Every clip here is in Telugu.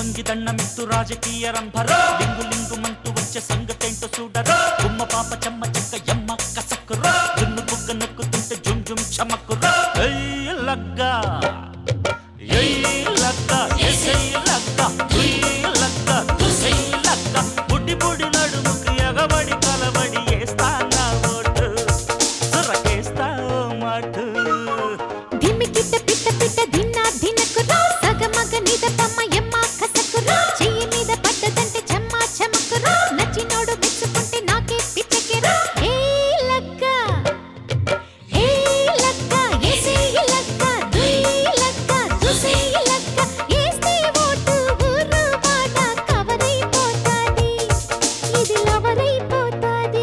వంగి దండమిత్తు రాజకీయ రంభరా లింగు లింగుమంటూ వచ్చే సంగతేంటో చూడరా గుమ్మ పాప చెమ్మ చెక్క ఎమ్మ కసక్కురా దున్ను బుగ్గ నొక్కుతుంటే జుమ్ జుమ్ చమక్కురా ఏయ్ లగ్గా ఏయ్ లగ్గా ఎసై లగ్గా ఉయ్ లగ్గా దుసై లగ్గా బుడ్డి బుడి నడుముకి ఎగబడి కలబడి వేస్తా నా ఓటు సురకేస్తా ఓ మాటు దిమ్మికిట్ట పిట్ట పిట్ట దిన్నా దినకురా సగమగ నిద పమ్మ ఎమ్మ కసకురా చెయ్యి మీద పడ్డదంటే చెమ్మ చెమకురా నచ్చినోడు మెచ్చుకుంటే నాకే పిచ్చకిరా ఏ లక్క ఏ లక్క ఏసే లక్క దుయ్ లక్క దుసే లక్క ఏస్తే ఓటు ఊరు వాడ కవరైపోతాది ఇది లవరైపోతాది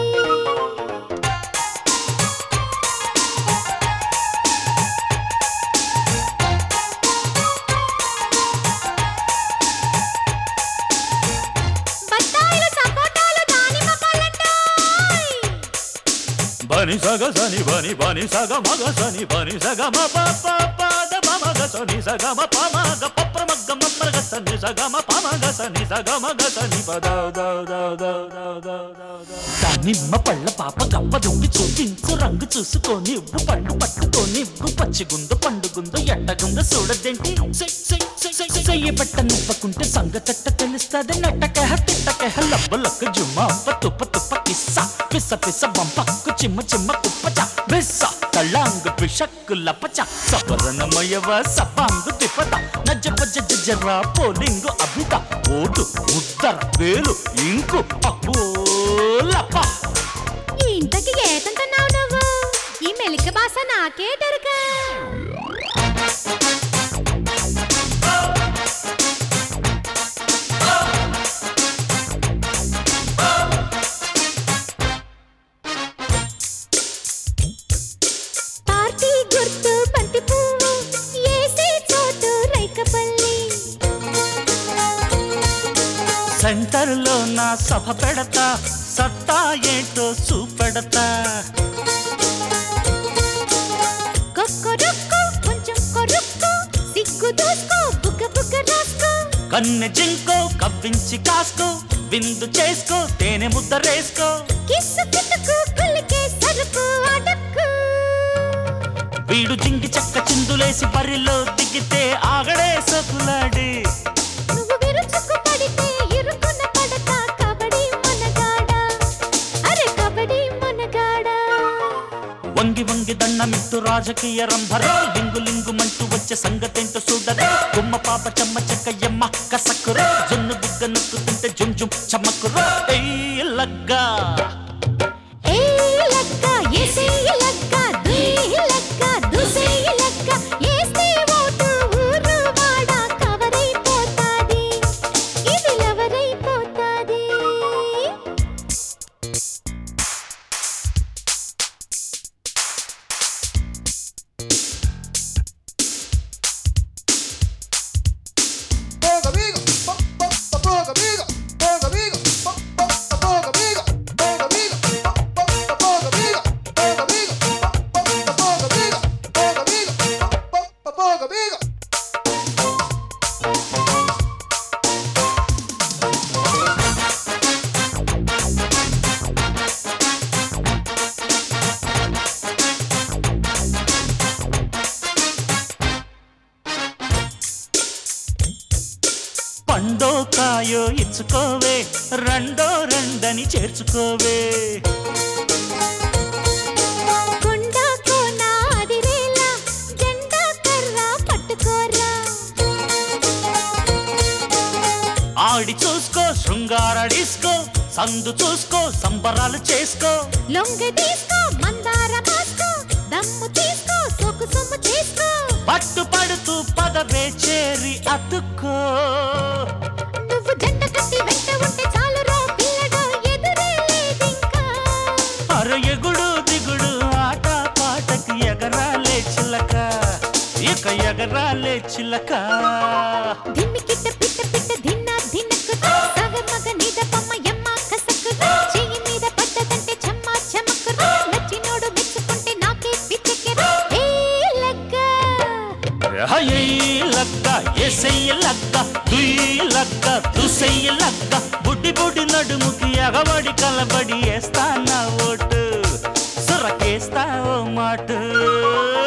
బత్తాయిలు సపోటాలు దానిమ్మ పళ్ళంటాయ్ బని సగ సని బని బని సగ మగ సని బని సగ మ ప ప ప ద మ మగ సని సగ మ ప మ గ ప ప్ర మగ్గ మ ప్ర గ సని సగ మ ప మ గ సని సగ మ గ సని ప ద ద ద ద ద ద ద ద దానిమ్మ పళ్ళ పాప గప్ప దొంగి చూపించు రంగు చూసుకొని ఇవ్వు పండు పట్టుకొని ఇవ్వు పచ్చిగుందు పండుగుందు ఎండగుందు చూడదేంటి సై సై సై సై సై సై బట్ట నివ్వకుంటే సంగతట్ట తెలుస్తుంది నట్టకెహ తిట్టకెహ లబ్బలకు జుమ్మ అప్ప తుప్ప తుప్ప కిస్స పిస పిస బంపక్కు చిమ్మ చిమ్మ కుప్పచ బిస్స తళ్ళాంగు పిషక్కు లపచ సపరణమయవ సపాంగు తిప్పత నజ్జ పజ్జ జజ్జర పోలింగు అభిత ఓటు ఉత్తర వేలు ఇంకు అబ్బో లప ఈ ఇంతకి ఏతంటున్నావు నువ్వు ఈ మెలిక భాష నాకే డరుగా పార్టీ గుర్తు బంతి పువ్వు ఏసే చోటు రైకపల్లి సెంటర్లో నా సభ పెడతా సత్తా ఏంటో చూపెడతా కొక్కొరొక్కు కొంచెం కొరుక్కు సిగ్గు దూసుకో బుగ్గ బుగ్గ రాసుకో కన్నె జింకో కవ్వించి కాసుకో విందు చేసుకో తేనె ముద్ద రేసుకో కిస్సు కిట్టుకు కులికే సరుకు అడక్కు వీడు జింగి చెక్క చిందులేసి బరిలో దిగితే ఆగడే సకులాడి నువ్వు విరుచుకు పడితే ఇరుకున పడతా కబడ్డీ మనగాడ అరే కబడ్డీ మనగాడ వంగి వంగి దండమిత్తు రాజకీయ రంభరా లింగు లింగుమంటూ వచ్చే సంగతేంటో చూడరా గుమ్మ పాప చెమ్మ చెక్క ఎమ్మ కసక్కురా జున్ను బుగ్గ నొక్కుతుంటే జుమ్ జుమ్ చమ్మక్కురా ఏయ్ లగ్గా ఏ లక్క ఏసే లక్క దుయ్ లక్క దుసే లక్క ఏస్తే ఓటు ఊరు వాడ కవరైపోతాది ఇది లవరైపోతాది Poca amigo, po- po- po- poca amigo, poca amigo, po- po- po- poca amigo, poca amigo, po- po- po- poca amigo, poca amigo, po- po- po- poca amigo, poca amigo, po- po- po- poca amigo. పండో కాయో ఇచ్చుకోవే రెండో రెండని చేర్చుకోవే కొండ కోన అదిరేలా జెండా కర్ర పట్టుకోరా ఆడి చూసుకో శృంగారడిసుకో సందు చూసుకో సంబరాలు చేసుకో లొంగ తీసుకో మందార మాసుకో దమ్ము తీసుకో సోకు సొమ్ము చేసుకో పట్టు పడుతూ పదవే చేరి అతుక్కో నువ్వు జంట కట్టి వెంట ఉంటే చాలు రో పిల్లడు ఎదురే లేదింకా అర ఎగుడు దిగుడు ఆట పాటకి ఎగరాలే చిలక ఇక ఎగరాలే చిలక దిమ్మికిట్ట పిట్ట పిట్ట దిన్న దిన్నకు సగమగ నిద పమ్మ ఎమ్మ కసకు చెయ్యి మీద పడ్డదంటే చెమ్మ చెమకు నచ్చినోడు మెచ్చుకుంటే నాకే పిచ్చకెర ఏ లగ్గ ఏయ్ లక్క లక్క ఏసెయ్య లక్క దుయ్యి లక్క దుసెయ్య లక్క బుడ్డి బుడ్డి నడుముకి ఎగబడి కలబడి వేస్తా నా ఓటు సురకేస్తా ఓ మాట